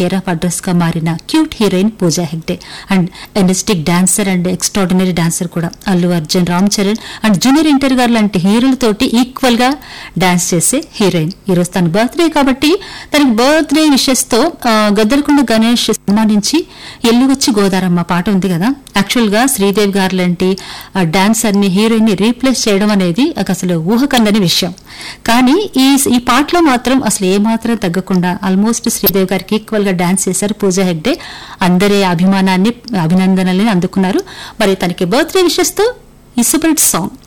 care of address గా మారిన cute heroine Pooja Hegde and energetic dancer and extraordinary dancer కూడా Allu Arjun Ram Charan and junior NTR గారు లాంటి హీరోలతోటి ఈక్వల్ గా డాన్స్ చేసే హీరోయిన్ ఈ రోజు తన బర్త్డే కాబట్టి తనకి బర్త్డే విషెస్ తో ఆ, గద్దలకొండ గణేష్ సినిమా నుంచి ఎల్లు వచ్చి గోదారమ్మ పాట ఉంది కదా యాక్చువల్ గా శ్రీదేవి గారు లాంటి డాన్సర్ ని హీరోయిన్ ని రీప్లేస్ చేయడం అనేది నాకు అసలు ఊహకందని విషయం కానీ ఈ ఈ పాటలో మాత్రం అసలు ఏ మాత్రం తగ్గకుండా ఆల్మోస్ట్ శ్రీదేవి గారికి ఈక్వల్ గా డాన్స్ చేశారు పూజా హెగ్డే అందరి అభిమానాన్ని అభినందనల్ని అందుకున్నారు మరి తనకి బర్త్డే విషెస్ తో ఈ సూపర్ హిట్ సాంగ్